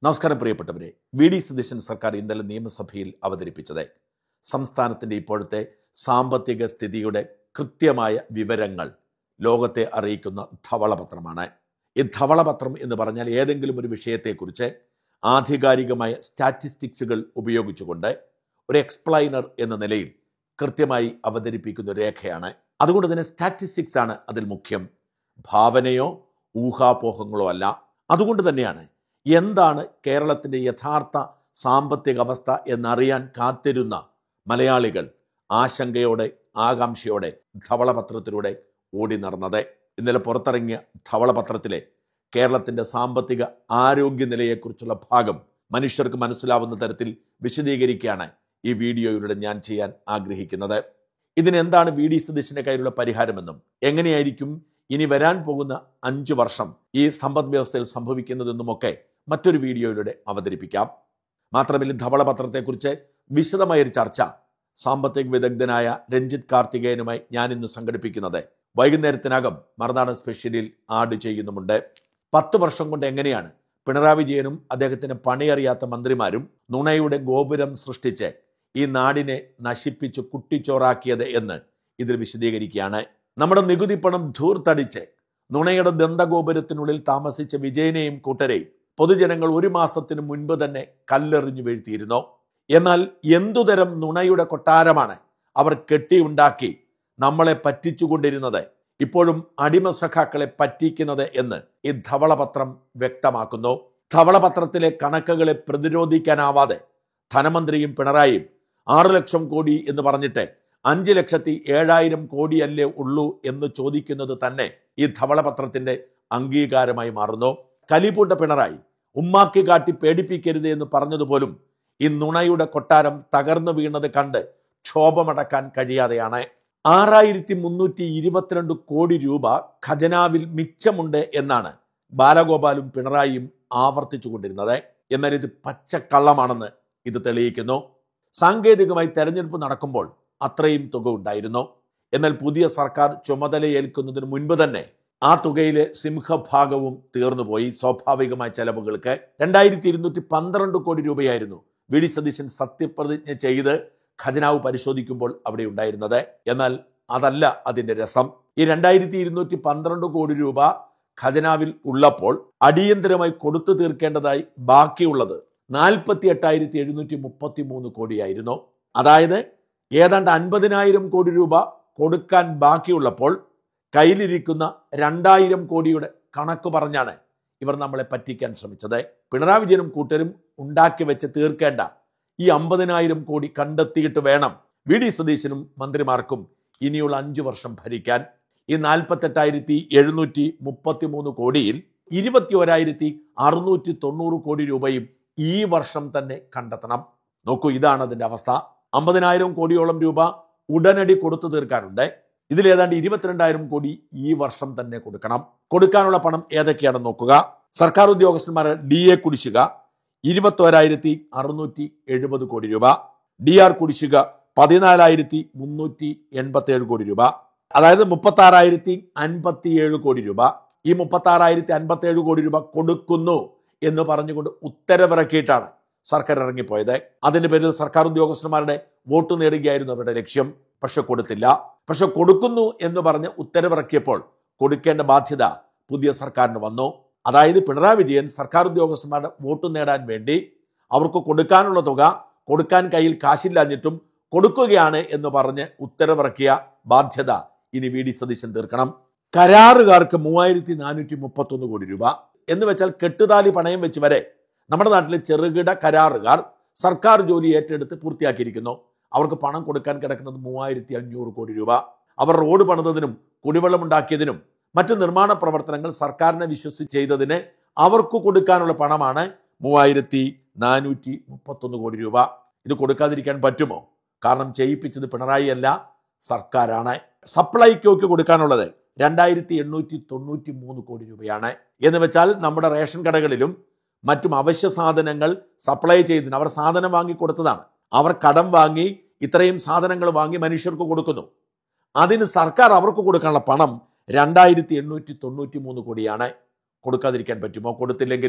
നമസ്കാരം പ്രിയപ്പെട്ടവരെ V D Satheesan സർക്കാർ ഇന്നലെ നിയമസഭയിൽ അവതരിപ്പിച്ചത് സംസ്ഥാനത്തിന്റെ ഇപ്പോഴത്തെ സാമ്പത്തിക സ്ഥിതിയുടെ കൃത്യമായ വിവരങ്ങൾ ലോകത്തെ അറിയിക്കുന്ന ധവളപത്രമാണ് ഈ ധവളപത്രം എന്ന് പറഞ്ഞാൽ ഏതെങ്കിലും ഒരു വിഷയത്തെക്കുറിച്ച് ആധികാരികമായ സ്റ്റാറ്റിസ്റ്റിക്സുകൾ ഉപയോഗിച്ചുകൊണ്ട് ഒരു എക്സ്പ്ലൈനർ എന്ന നിലയിൽ കൃത്യമായി അവതരിപ്പിക്കുന്ന ഒരു രേഖയാണ് അതുകൊണ്ട് തന്നെ സ്റ്റാറ്റിസ്റ്റിക്സ് ആണ് അതിൽ മുഖ്യം ഭാവനയോ ഊഹാപോഹങ്ങളോ അല്ല അതുകൊണ്ട് തന്നെയാണ് എന്താണ് കേരളത്തിൻ്റെ യഥാർത്ഥ സാമ്പത്തിക അവസ്ഥ എന്നറിയാൻ കാത്തിരുന്ന മലയാളികൾ ആശങ്കയോടെ ആകാംക്ഷയോടെ ധവളപത്രത്തിലൂടെ ഓടി നടന്നത് ഇന്നലെ പുറത്തിറങ്ങിയ ധവളപത്രത്തിലെ കേരളത്തിൻ്റെ സാമ്പത്തിക ആരോഗ്യനിലയെക്കുറിച്ചുള്ള ഭാഗം മനുഷ്യർക്ക് മനസ്സിലാവുന്ന തരത്തിൽ വിശദീകരിക്കുകയാണ് ഈ വീഡിയോയിലൂടെ ഞാൻ ചെയ്യാൻ ആഗ്രഹിക്കുന്നത് ഇതിനെന്താണ് വി ഡി സതീശിന്റെ കയ്യിലുള്ള പരിഹാരമെന്നും എങ്ങനെയായിരിക്കും ഇനി വരാൻ പോകുന്ന അഞ്ചു വർഷം ഈ സമ്പദ് വ്യവസ്ഥയിൽ സംഭവിക്കുന്നതെന്നുമൊക്കെ മറ്റൊരു വീഡിയോയിലൂടെ അവതരിപ്പിക്കാം മാത്രമല്ല ധവളപത്രത്തെക്കുറിച്ച് വിശദമായൊരു ചർച്ച സാമ്പത്തിക വിദഗ്ധനായ രഞ്ജിത്ത് കാർത്തികേയനുമായി ഞാൻ ഇന്ന് സംഘടിപ്പിക്കുന്നത് വൈകുന്നേരത്തിനകം മറുനാടൻ സ്പെഷ്യലിൽ ആഡ് ചെയ്യുന്നുമുണ്ട് പത്ത് വർഷം കൊണ്ട് എങ്ങനെയാണ് പിണറായി വിജയനും അദ്ദേഹത്തിന് പണിയറിയാത്ത മന്ത്രിമാരും നുണയുടെ ഗോപുരം സൃഷ്ടിച്ച് ഈ നാടിനെ നശിപ്പിച്ച് കുട്ടിച്ചോറാക്കിയത് എന്ന് ഇതിൽ വിശദീകരിക്കുകയാണ് നമ്മുടെ നികുതി പണം ധൂർത്തടിച്ച് നുണയുടെ ദന്തഗോപുരത്തിനുള്ളിൽ താമസിച്ച വിജയനെയും കൂട്ടരെയും പൊതുജനങ്ങൾ ഒരു മാസത്തിനു മുൻപ് തന്നെ കല്ലെറിഞ്ഞു വീഴ്ത്തിയിരുന്നു എന്നാൽ എന്തുതരം നുണയുടെ കൊട്ടാരമാണ് അവർ കെട്ടിയുണ്ടാക്കി നമ്മളെ പറ്റിച്ചുകൊണ്ടിരുന്നത് ഇപ്പോഴും അടിമ സഖാക്കളെ പറ്റിക്കുന്നത് എന്ന് ഈ ധവളപത്രം വ്യക്തമാക്കുന്നു ധവളപത്രത്തിലെ കണക്കുകളെ പ്രതിരോധിക്കാനാവാതെ ധനമന്ത്രിയും പിണറായിയും ആറ് ലക്ഷം കോടി എന്ന് പറഞ്ഞിട്ട് അഞ്ച് ലക്ഷത്തി ഏഴായിരം കോടിയല്ലേ ഉള്ളൂ എന്ന് ചോദിക്കുന്നത് തന്നെ ഈ ധവളപത്രത്തിന്റെ അംഗീകാരമായി മാറുന്നു കലിപൂട്ട പിണറായി ഉമ്മാക്കി കാട്ടി പേടിപ്പിക്കരുത് എന്ന് പറഞ്ഞതുപോലും ഈ നുണയുടെ കൊട്ടാരം തകർന്നു വീണത് കണ്ട് ക്ഷോഭമടക്കാൻ കഴിയാതെയാണ് ആറായിരത്തി മുന്നൂറ്റി ഇരുപത്തിരണ്ട് കോടി രൂപ ഖജനാവിൽ മിച്ചമുണ്ട് എന്നാണ് ബാലഗോപാലും പിണറായിയും ആവർത്തിച്ചു കൊണ്ടിരുന്നത് എന്നാൽ ഇത് പച്ചക്കള്ളമാണെന്ന് ഇത് തെളിയിക്കുന്നു സാങ്കേതികമായി തെരഞ്ഞെടുപ്പ് നടക്കുമ്പോൾ അത്രയും തുക ഉണ്ടായിരുന്നു എന്നാൽ പുതിയ സർക്കാർ ചുമതലയേൽക്കുന്നതിന് മുൻപ് തന്നെ ആ തുകയിലെ സിംഹഭാഗവും തീർന്നുപോയി സ്വാഭാവികമായ ചെലവുകൾക്ക് രണ്ടായിരത്തി ഇരുന്നൂറ്റി പന്ത്രണ്ട് കോടി രൂപയായിരുന്നു വി ഡി സതീശൻ സത്യപ്രതിജ്ഞ ചെയ്ത് ഖജനാവ് പരിശോധിക്കുമ്പോൾ അവിടെ ഉണ്ടായിരുന്നത് എന്നാൽ അതല്ല അതിന്റെ രസം ഈ രണ്ടായിരത്തി ഇരുന്നൂറ്റി പന്ത്രണ്ട് കോടി രൂപ ഖജനാവിൽ ഉള്ളപ്പോൾ അടിയന്തരമായി കൊടുത്തു തീർക്കേണ്ടതായി ബാക്കിയുള്ളത് നാൽപ്പത്തി എട്ടായിരത്തി എഴുന്നൂറ്റി മുപ്പത്തി മൂന്ന് കോടിയായിരുന്നു അതായത് ഏതാണ്ട് അൻപതിനായിരം കോടി രൂപ കൊടുക്കാൻ ബാക്കിയുള്ളപ്പോൾ കയ്യിലിരിക്കുന്ന രണ്ടായിരം കോടിയുടെ കണക്ക് പറഞ്ഞാണ് ഇവർ നമ്മളെ പറ്റിക്കാൻ ശ്രമിച്ചത് പിണറായി വിജയനും കൂട്ടരും ഉണ്ടാക്കി വെച്ച് തീർക്കേണ്ട ഈ അമ്പതിനായിരം കോടി കണ്ടെത്തിയിട്ട് വേണം വി ഡി സതീശനും മന്ത്രിമാർക്കും ഇനിയുള്ള അഞ്ചു വർഷം ഭരിക്കാൻ ഈ നാൽപ്പത്തെട്ടായിരത്തി എഴുന്നൂറ്റി മുപ്പത്തി മൂന്ന് കോടിയിൽ ഇരുപത്തി ഒരായിരത്തി അറുന്നൂറ്റി തൊണ്ണൂറ് കോടി രൂപയും ഈ വർഷം തന്നെ കണ്ടെത്തണം നോക്കൂ ഇതാണ് അതിന്റെ അവസ്ഥ അമ്പതിനായിരം കോടിയോളം രൂപ ഉടനടി കൊടുത്തു തീർക്കാനുണ്ട് ഇതിൽ ഏതാണ്ട് ഇരുപത്തിരണ്ടായിരം കോടി ഈ വർഷം തന്നെ കൊടുക്കണം കൊടുക്കാനുള്ള പണം ഏതൊക്കെയാണെന്ന് നോക്കുക സർക്കാർ ഉദ്യോഗസ്ഥന്മാരെ ഡി എ കുടിശ്ശിക ഇരുപത്തോരായിരത്തി അറുന്നൂറ്റി എഴുപത് കോടി രൂപ ഡി ആർ കുടിശ്ശിക പതിനാലായിരത്തി മുന്നൂറ്റി എൺപത്തി ഏഴ് കോടി രൂപ അതായത് മുപ്പത്തി ആറായിരത്തി അൻപത്തിയേഴ് കോടി രൂപ ഈ മുപ്പത്തി ആറായിരത്തി അൻപത്തി ഏഴ് കോടി രൂപ കൊടുക്കുന്നു എന്ന് പറഞ്ഞുകൊണ്ട് ഉത്തരവിറക്കിയിട്ടാണ് സർക്കാർ ഇറങ്ങിപ്പോയത് അതിന്റെ പേരിൽ സർക്കാർ ഉദ്യോഗസ്ഥന്മാരുടെ വോട്ട് നേടുകയായിരുന്നു അവരുടെ ലക്ഷ്യം പക്ഷെ കൊടുത്തില്ല പക്ഷെ കൊടുക്കുന്നു എന്ന് പറഞ്ഞ് ഉത്തരവിറക്കിയപ്പോൾ കൊടുക്കേണ്ട ബാധ്യത പുതിയ സർക്കാരിന് വന്നു അതായത് പിണറായി വിജയൻ സർക്കാർ ഉദ്യോഗസ്ഥന്മാരുടെ വോട്ട് നേടാൻ വേണ്ടി അവർക്ക് കൊടുക്കാനുള്ള തുക കൊടുക്കാൻ കയ്യിൽ കാശില്ലാഞ്ഞിട്ടും കൊടുക്കുകയാണ് എന്ന് പറഞ്ഞ് ഉത്തരവിറക്കിയ ബാധ്യത ഇനി വി ഡി സതീശൻ തീർക്കണം കരാറുകാർക്ക് മൂവായിരത്തി നാനൂറ്റി മുപ്പത്തൊന്ന് കോടി രൂപ എന്ന് വെച്ചാൽ കെട്ടുതാലി പണയം വെച്ച് വരെ നമ്മുടെ നാട്ടിലെ ചെറുകിട കരാറുകാർ സർക്കാർ ജോലി ഏറ്റെടുത്ത് പൂർത്തിയാക്കിയിരിക്കുന്നു അവർക്ക് പണം കൊടുക്കാൻ കിടക്കുന്നത് മൂവായിരത്തി അഞ്ഞൂറ് കോടി രൂപ അവർ റോഡ് പണിതതിനും കുടിവെള്ളം ഉണ്ടാക്കിയതിനും മറ്റു നിർമ്മാണ പ്രവർത്തനങ്ങൾ സർക്കാരിനെ വിശ്വസിച്ച് ചെയ്തതിന് അവർക്ക് കൊടുക്കാനുള്ള പണമാണ് മൂവായിരത്തി നാനൂറ്റി മുപ്പത്തൊന്ന് കോടി രൂപ ഇത് കൊടുക്കാതിരിക്കാൻ പറ്റുമോ കാരണം ചെയ്യിപ്പിച്ചത് പിണറായി അല്ല സർക്കാരാണ് സപ്ലൈകോയ്ക്ക് കൊടുക്കാനുള്ളത് രണ്ടായിരത്തി എണ്ണൂറ്റി തൊണ്ണൂറ്റി മൂന്ന് കോടി രൂപയാണ് എന്ന് വെച്ചാൽ നമ്മുടെ റേഷൻ കടകളിലും മറ്റും അവശ്യ സാധനങ്ങൾ സപ്ലൈ ചെയ്തതിന് അവർ സാധനം വാങ്ങി കൊടുത്തതാണ് അവർ കടം വാങ്ങി ഇത്രയും സാധനങ്ങൾ വാങ്ങി മനുഷ്യർക്ക് കൊടുക്കുന്നു അതിന് സർക്കാർ അവർക്ക് കൊടുക്കാനുള്ള പണം രണ്ടായിരത്തി എണ്ണൂറ്റി തൊണ്ണൂറ്റി മൂന്ന് കോടിയാണ് കൊടുക്കാതിരിക്കാൻ പറ്റുമോ കൊടുത്തില്ലെങ്കിൽ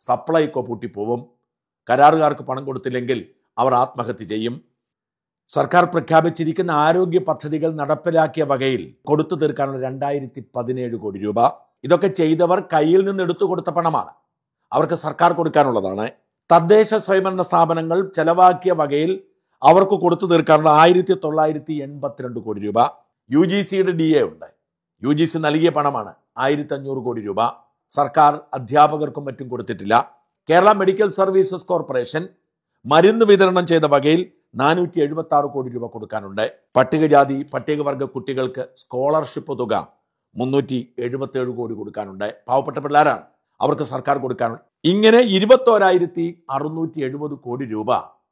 സപ്ലൈകോ പൂട്ടിപ്പോവും കരാറുകാർക്ക് പണം കൊടുത്തില്ലെങ്കിൽ അവർ ആത്മഹത്യ ചെയ്യും സർക്കാർ പ്രഖ്യാപിച്ചിരിക്കുന്ന ആരോഗ്യ പദ്ധതികൾ നടപ്പിലാക്കിയ വകയിൽ കൊടുത്തു തീർക്കാനുള്ള രണ്ടായിരത്തി പതിനേഴ് കോടി രൂപ ഇതൊക്കെ ചെയ്തവർ കയ്യിൽ നിന്ന് എടുത്തു കൊടുത്ത പണമാണ് അവർക്ക് സർക്കാർ കൊടുക്കാനുള്ളതാണ് തദ്ദേശ സ്വയംഭരണ സ്ഥാപനങ്ങൾ ചെലവാക്കിയ വകയിൽ അവർക്ക് കൊടുത്തു തീർക്കാനുള്ള ആയിരത്തി തൊള്ളായിരത്തി എൺപത്തിരണ്ട് കോടി രൂപ യു ജി സിയുടെ ഡി എ ഉണ്ട് യു ജി സി നൽകിയ പണമാണ് ആയിരത്തി അഞ്ഞൂറ് കോടി രൂപ സർക്കാർ അധ്യാപകർക്കും മറ്റും കൊടുത്തിട്ടില്ല കേരള മെഡിക്കൽ സർവീസസ് കോർപ്പറേഷൻ മരുന്ന് വിതരണം ചെയ്ത വകയിൽ നാനൂറ്റി എഴുപത്തി ആറ് കോടി രൂപ കൊടുക്കാനുണ്ട് പട്ടികജാതി പട്ടികവർഗ കുട്ടികൾക്ക് സ്കോളർഷിപ്പ് തുക മുന്നൂറ്റി എഴുപത്തി ഏഴ് കോടി കൊടുക്കാനുണ്ട് പാവപ്പെട്ട പിള്ളേരാണ് അവർക്ക് സർക്കാർ കൊടുക്കാനുണ്ട് ഇങ്ങനെ ഇരുപത്തോരായിരത്തി അറുന്നൂറ്റി എഴുപത് കോടി രൂപ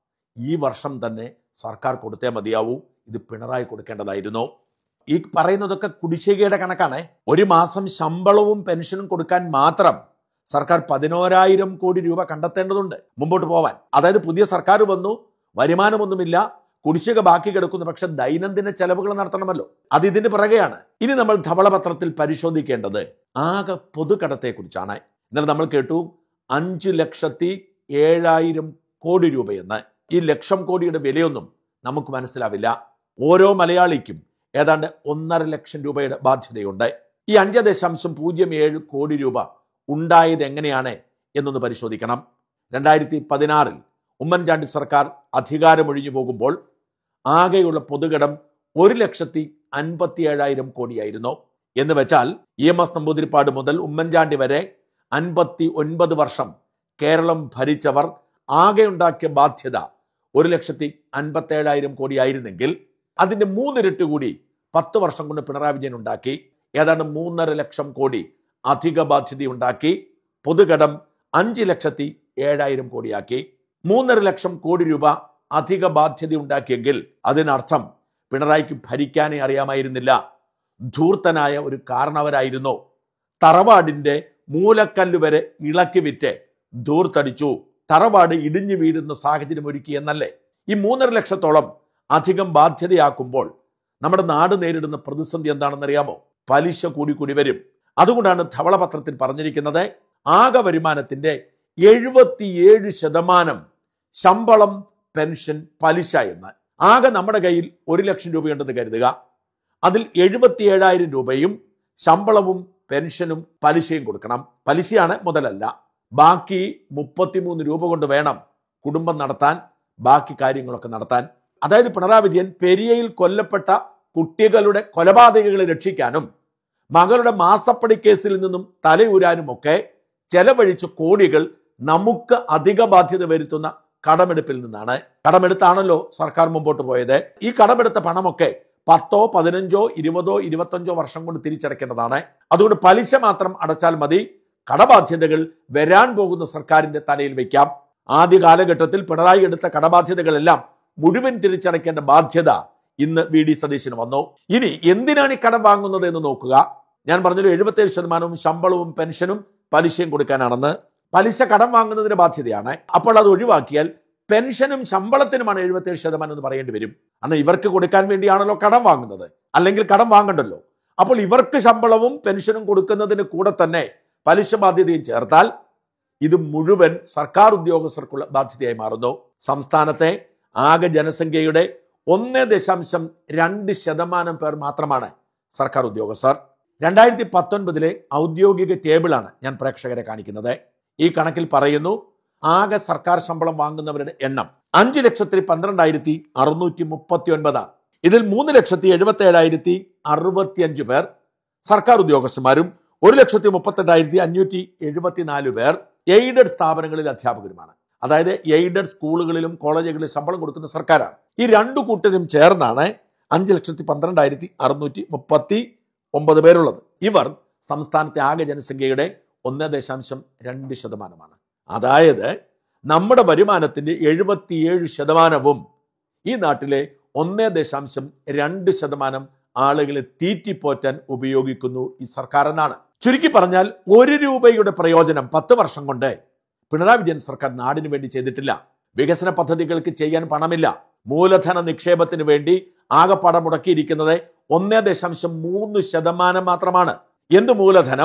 ഈ വർഷം തന്നെ സർക്കാർ കൊടുത്തേ മതിയാവൂ ഇത് പിണറായി കൊടുക്കേണ്ടതായിരുന്നു ഈ പറയുന്നതൊക്കെ കുടിശ്ശികയുടെ കണക്കാണ് ഒരു മാസം ശമ്പളവും പെൻഷനും കൊടുക്കാൻ മാത്രം സർക്കാർ പതിനോരായിരം കോടി രൂപ കണ്ടെത്തേണ്ടതുണ്ട് മുമ്പോട്ട് പോവാൻ അതായത് പുതിയ സർക്കാർ വന്നു വരുമാനമൊന്നുമില്ല കുടിശ്ശിക ബാക്കി കിടക്കുന്നു പക്ഷെ ദൈനംദിന ചെലവുകൾ നടത്തണമല്ലോ അത് ഇതിന് പിറകെയാണ് ഇനി നമ്മൾ ധവളപത്രത്തിൽ പരിശോധിക്കേണ്ടത് ആകെ പൊതുകടത്തെക്കുറിച്ചാണ് ഇന്നലെ നമ്മൾ കേട്ടു അഞ്ചു ലക്ഷത്തി ഏഴായിരം കോടി രൂപയെന്ന് ഈ ലക്ഷം കോടിയുടെ വിലയൊന്നും നമുക്ക് മനസ്സിലാവില്ല ഓരോ മലയാളിക്കും ഏതാണ്ട് ഒന്നര ലക്ഷം രൂപയുടെ ബാധ്യതയുണ്ട് ഈ അഞ്ച് ദശാംശം പൂജ്യം ഏഴ് കോടി രൂപ ഉണ്ടായത് എങ്ങനെയാണ് എന്നൊന്ന് പരിശോധിക്കണം രണ്ടായിരത്തി പതിനാറിൽ ഉമ്മൻചാണ്ടി സർക്കാർ അധികാരമൊഴിഞ്ഞു പോകുമ്പോൾ ആകെയുള്ള പൊതുകടം ഒരു ലക്ഷത്തി അൻപത്തി ഏഴായിരം കോടിയായിരുന്നു എന്ന് വെച്ചാൽ ഇ എം എസ് നമ്പൂതിരിപ്പാട് മുതൽ ഉമ്മൻചാണ്ടി വരെ അൻപത്തി ഒൻപത് വർഷം കേരളം ഭരിച്ചവർ ആകെ ഉണ്ടാക്കിയ ബാധ്യത ഒരു ലക്ഷത്തി അൻപത്തി ഏഴായിരം കോടിയായിരുന്നെങ്കിൽ അതിന്റെ മൂന്നിരട്ടി കൂടി പത്ത് വർഷം കൊണ്ട് പിണറായി വിജയൻ ഉണ്ടാക്കി ഏതാണ്ട് മൂന്നര ലക്ഷം കോടി അധിക ബാധ്യത ഉണ്ടാക്കി പൊതുകടം അഞ്ച് ലക്ഷത്തി ഏഴായിരം കോടിയാക്കി മൂന്നര ലക്ഷം കോടി രൂപ അധിക ബാധ്യത ഉണ്ടാക്കിയെങ്കിൽ അതിനർത്ഥം പിണറായിക്ക് ഭരിക്കാനേ അറിയാമായിരുന്നില്ല ധൂർത്തനായ ഒരു കാരണവരായിരുന്നു തറവാടിന്റെ മൂലക്കല്ല് വരെ ഇളക്കി വിറ്റ് ധൂർത്തടിച്ചു തറവാട് ഇടിഞ്ഞു വീഴുന്ന സാഹചര്യം ഒരുക്കി എന്നല്ലേ ഈ മൂന്നര ലക്ഷത്തോളം അധികം ബാധ്യതയാക്കുമ്പോൾ നമ്മുടെ നാട് നേരിടുന്ന പ്രതിസന്ധി എന്താണെന്നറിയാമോ പലിശ കൂടി കൂടി വരും അതുകൊണ്ടാണ് ധവളപത്രത്തിൽ പറഞ്ഞിരിക്കുന്നത് ആകെ വരുമാനത്തിന്റെ എഴുപത്തിയേഴ് ശതമാനം ശമ്പളം പെൻഷൻ പലിശ എന്ന് ആകെ നമ്മുടെ കയ്യിൽ ഒരു ലക്ഷം രൂപയുണ്ടെന്ന് കരുതുക അതിൽ എഴുപത്തി ഏഴായിരം രൂപയും ശമ്പളവും പെൻഷനും പലിശയും കൊടുക്കണം പലിശയാണ് മുതലല്ല ബാക്കി മുപ്പത്തിമൂന്ന് രൂപ കൊണ്ട് വേണം കുടുംബം നടത്താൻ ബാക്കി കാര്യങ്ങളൊക്കെ നടത്താൻ അതായത് പിണറായി വിജയൻ പെരിയയിൽ കൊല്ലപ്പെട്ട കുട്ടികളുടെ കൊലപാതകങ്ങളെ രക്ഷിക്കാനും മകളുടെ മാസപ്പടി കേസിൽ നിന്നും തലയൂരാനും ഒക്കെ ചെലവഴിച്ച കോടികൾ നമുക്ക് അധിക ബാധ്യത വരുത്തുന്ന കടമെടുപ്പിൽ നിന്നാണ് കടമെടുത്താണല്ലോ സർക്കാർ മുമ്പോട്ട് പോയത് ഈ കടമെടുത്ത പണമൊക്കെ പത്തോ പതിനഞ്ചോ ഇരുപതോ ഇരുപത്തഞ്ചോ വർഷം കൊണ്ട് തിരിച്ചടയ്ക്കേണ്ടതാണ് അതുകൊണ്ട് പലിശ മാത്രം അടച്ചാൽ മതി കടബാധ്യതകൾ വരാൻ പോകുന്ന സർക്കാരിന്റെ തലയിൽ വയ്ക്കാം ആദ്യ കാലഘട്ടത്തിൽ പിണറായി എടുത്ത കടബാധ്യതകളെല്ലാം മുഴുവൻ തിരിച്ചടയ്ക്കേണ്ട ബാധ്യത ഇന്ന് വി ഡി സതീശന് വന്നു ഇനി എന്തിനാണ് ഈ കടം വാങ്ങുന്നത് എന്ന് നോക്കുക ഞാൻ പറഞ്ഞല്ലോ എഴുപത്തേഴ് ശതമാനവും ശമ്പളവും പെൻഷനും പലിശയും കൊടുക്കാനാണെന്ന് പലിശ കടം വാങ്ങുന്നതിന് ബാധ്യതയാണ് അപ്പോൾ അത് ഒഴിവാക്കിയാൽ പെൻഷനും ശമ്പളത്തിനുമാണ് എഴുപത്തേഴ് ശതമാനം എന്ന് പറയേണ്ടി വരും അന്ന് ഇവർക്ക് കൊടുക്കാൻ വേണ്ടിയാണല്ലോ കടം വാങ്ങുന്നത് അല്ലെങ്കിൽ കടം വാങ്ങണ്ടല്ലോ അപ്പോൾ ഇവർക്ക് ശമ്പളവും പെൻഷനും കൊടുക്കുന്നതിന് കൂടെ തന്നെ പലിശ ബാധ്യതയും ചേർത്താൽ ഇത് മുഴുവൻ സർക്കാർ ഉദ്യോഗസ്ഥർക്കുള്ള ബാധ്യതയായി മാറുന്നു സംസ്ഥാനത്തെ ആകെ ജനസംഖ്യയുടെ ഒന്ന് ദശാംശം രണ്ട് ശതമാനം പേർ മാത്രമാണ് സർക്കാർ ഉദ്യോഗസ്ഥർ രണ്ടായിരത്തി പത്തൊൻപതിലെ ഔദ്യോഗിക ടേബിളാണ് ഞാൻ പ്രേക്ഷകരെ കാണിക്കുന്നത് ഈ കണക്കിൽ പറയുന്നു ആകെ സർക്കാർ ശമ്പളം വാങ്ങുന്നവരുടെ എണ്ണം അഞ്ച് ലക്ഷത്തി പന്ത്രണ്ടായിരത്തി അറുന്നൂറ്റി മുപ്പത്തി ഒൻപതാണ് ഇതിൽ മൂന്ന് ലക്ഷത്തി എഴുപത്തി ഏഴായിരത്തി അറുപത്തി അഞ്ച് പേർ സർക്കാർ ഉദ്യോഗസ്ഥന്മാരും ഒരു ലക്ഷത്തി മുപ്പത്തെട്ടായിരത്തി അഞ്ഞൂറ്റി എഴുപത്തിനാല് പേർ എയ്ഡഡ് സ്ഥാപനങ്ങളിൽ അധ്യാപകരുമാണ് അതായത് എയ്ഡഡ് സ്കൂളുകളിലും കോളേജുകളിലും ശമ്പളം കൊടുക്കുന്ന സർക്കാരാണ് ഈ രണ്ടു കൂട്ടരും ചേർന്നാണ് അഞ്ച് ലക്ഷത്തി പന്ത്രണ്ടായിരത്തി അറുന്നൂറ്റി മുപ്പത്തി ഒമ്പത് പേരുള്ളത് ഇവർ സംസ്ഥാനത്തെ ആകെ ജനസംഖ്യയുടെ ഒന്ന് ദശാംശം രണ്ട് ശതമാനമാണ് അതായത് നമ്മുടെ വരുമാനത്തിന്റെ എഴുപത്തിയേഴ് ശതമാനവും ഈ നാട്ടിലെ ഒന്ന് ദശാംശം രണ്ട് ശതമാനം ആളുകളെ തീറ്റിപ്പോറ്റാൻ ഉപയോഗിക്കുന്നു ഈ സർക്കാർ എന്നാണ് ചുരുക്കി പറഞ്ഞാൽ ഒരു രൂപയുടെ പ്രയോജനം പത്ത് വർഷം കൊണ്ട് പിണറായി വിജയൻ സർക്കാർ നാടിന് വേണ്ടി ചെയ്തിട്ടില്ല വികസന പദ്ധതികൾക്ക് ചെയ്യാൻ പണമില്ല മൂലധന നിക്ഷേപത്തിന് വേണ്ടി ആകെപ്പാടെ മുടക്കിയിരിക്കുന്നത് ഒന്നേ ദശാംശം മൂന്ന് ശതമാനം മാത്രമാണ് എന്ത് മൂലധനം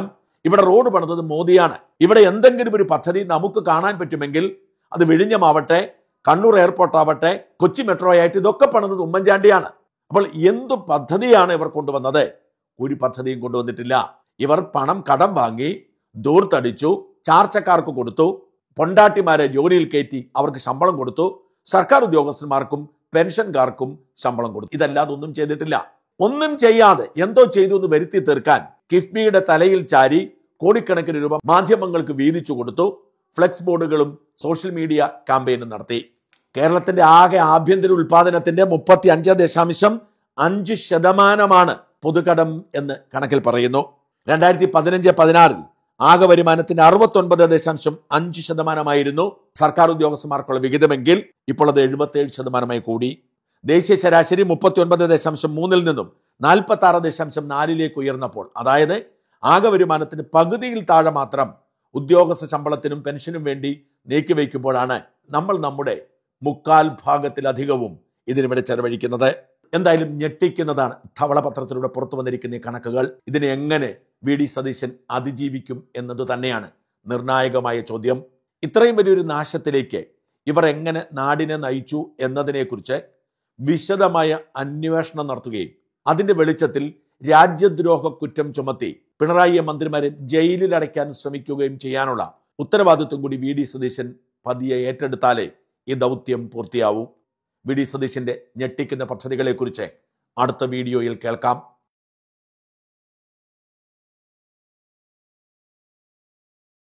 ഇവിടെ റോഡ് പണിതത് മോദിയാണ് ഇവിടെ എന്തെങ്കിലും ഒരു പദ്ധതി നമുക്ക് കാണാൻ പറ്റുമെങ്കിൽ അത് വിഴിഞ്ഞമാവട്ടെ കണ്ണൂർ എയർപോർട്ട് ആവട്ടെ കൊച്ചി മെട്രോ ആയിട്ട് ഇതൊക്കെ പണിതത് ഉമ്മൻചാണ്ടിയാണ് അപ്പോൾ എന്തു പദ്ധതിയാണ് ഇവർ കൊണ്ടുവന്നത് ഒരു പദ്ധതിയും കൊണ്ടുവന്നിട്ടില്ല ഇവർ പണം കടം വാങ്ങി ദൂർത്തടിച്ചു ചാർച്ചക്കാർക്ക് കൊടുത്തു പൊണ്ടാട്ടിമാരെ ജോലിയിൽ കയറ്റി അവർക്ക് ശമ്പളം കൊടുത്തു സർക്കാർ ഉദ്യോഗസ്ഥന്മാർക്കും പെൻഷൻകാർക്കും ശമ്പളം കൊടുത്തു ഇതല്ലാതെ ഒന്നും ചെയ്തിട്ടില്ല ഒന്നും ചെയ്യാതെ എന്തോ ചെയ്തു എന്ന് വരുത്തി തീർക്കാൻ കിഫ്ബിയുടെ തലയിൽ ചാരി കോടിക്കണക്കിന് രൂപ മാധ്യമങ്ങൾക്ക് വീതിച്ചു കൊടുത്തു ഫ്ലെക്സ് ബോർഡുകളും സോഷ്യൽ മീഡിയ ക്യാമ്പയിനും നടത്തി കേരളത്തിന്റെ ആകെ ആഭ്യന്തര ഉൽപാദനത്തിന്റെ മുപ്പത്തി അഞ്ച് ദശാംശം അഞ്ച് ശതമാനമാണ് പൊതുകടം എന്ന് കണക്കിൽ പറയുന്നു രണ്ടായിരത്തി പതിനഞ്ച് പതിനാറിൽ ആകെ വരുമാനത്തിന്റെ അറുപത്തൊൻപത് ദശാംശം അഞ്ച് ശതമാനമായിരുന്നു സർക്കാർ ഉദ്യോഗസ്ഥന്മാർക്കുള്ള വിഹിതമെങ്കിൽ ഇപ്പോൾ അത് എഴുപത്തേഴ് ശതമാനമായി കൂടി ദേശീയ ശരാശരി മുപ്പത്തി ഒൻപത് ദശാംശം മൂന്നിൽ നിന്നും നാൽപ്പത്തി ആറ് ദശാംശം നാലിലേക്ക് ഉയർന്നപ്പോൾ അതായത് ആകെ വരുമാനത്തിന് പകുതിയിൽ താഴെ മാത്രം ഉദ്യോഗസ്ഥ ശമ്പളത്തിനും പെൻഷനും വേണ്ടി നീക്കിവെക്കുമ്പോഴാണ് നമ്മൾ നമ്മുടെ മുക്കാൽ ഭാഗത്തിലധികവും ഇതിനിവിടെ ചെലവഴിക്കുന്നത് എന്തായാലും ഞെട്ടിക്കുന്നതാണ് ധവളപത്രത്തിലൂടെ പുറത്തു വന്നിരിക്കുന്ന ഈ കണക്കുകൾ ഇതിനെ എങ്ങനെ വി ഡി സതീശൻ അതിജീവിക്കും എന്നത് തന്നെയാണ് നിർണായകമായ ചോദ്യം ഇത്രയും വലിയൊരു നാശത്തിലേക്ക് ഇവർ എങ്ങനെ നാടിനെ നയിച്ചു എന്നതിനെക്കുറിച്ച് വിശദമായ അന്വേഷണം നടത്തുകയും അതിന്റെ വെളിച്ചത്തിൽ രാജ്യദ്രോഹ കുറ്റം ചുമത്തി പിണറായിയെ മന്ത്രിമാരെ ജയിലിൽ അടയ്ക്കാൻ ശ്രമിക്കുകയും ചെയ്യാനുള്ള ഉത്തരവാദിത്വം കൂടി വി ഡി സതീശൻ പതിയെ ഏറ്റെടുത്താലേ ഈ ദൗത്യം പൂർത്തിയാവൂ വി ഡി സതീശന്റെ ഞെട്ടിക്കുന്ന പദ്ധതികളെക്കുറിച്ച് അടുത്ത വീഡിയോയിൽ കേൾക്കാം